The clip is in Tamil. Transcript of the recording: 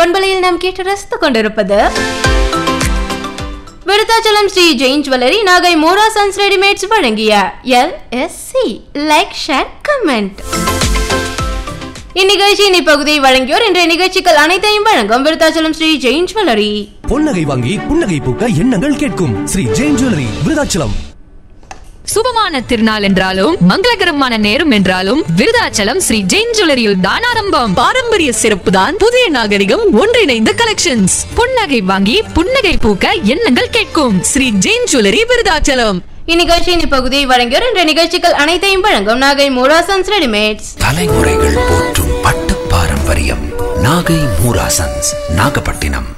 பண்பலையில் நாம் கேட்டு ரசித்துக் கொண்டிருப்பது Virudhachalam Sri Jain jewellery Nagai Mora sons readymades வழங்கிய L S C like share comment இந்நிகழ்ச்சியின் இப்பகுதியை வழங்கியோர் இன்றைய நிகழ்ச்சிகள் அனைத்தையும் வழங்கும் விருத்தாச்சலம் ஸ்ரீ ஜெயின் ஜுவல்லரி பொன்னகை வாங்கி புன்னகை பூக்க எண்ணங்கள் கேட்கும் ஸ்ரீ ஜெயின் ஜுவல்லரி விருதாச்சலம் சுபமான திருநாள் என்றாலும் மங்களகரமான நேரம் என்றாலும் விருதாச்சலம் ஸ்ரீ ஜெயின் ஜுவல்லரியில் தான் ஆரம்பம் பாரம்பரிய சிறப்பு தான் புதிய நாகரிகம் ஒன்றிணைந்த கலெக்ஷன்ஸ் புன்னகை வாங்கி புன்னகை பூக்க எண்ணங்கள் கேட்கும் ஸ்ரீ ஜெயின் ஜுவல்லரி விருதாச்சலம் இந்நிகழ்ச்சியின் இப்பகுதியை வழங்கியோர் இன்றைய நிகழ்ச்சிகள் அனைத்தையும் வழங்கும் நாகை மோரா சன்ஸ் ரெடிமேட்ஸ் தலைமுறைகள் போற்றும் பட்டு பாரம்பரியம் நாகை மூராசன்ஸ் நாகப்பட்டினம்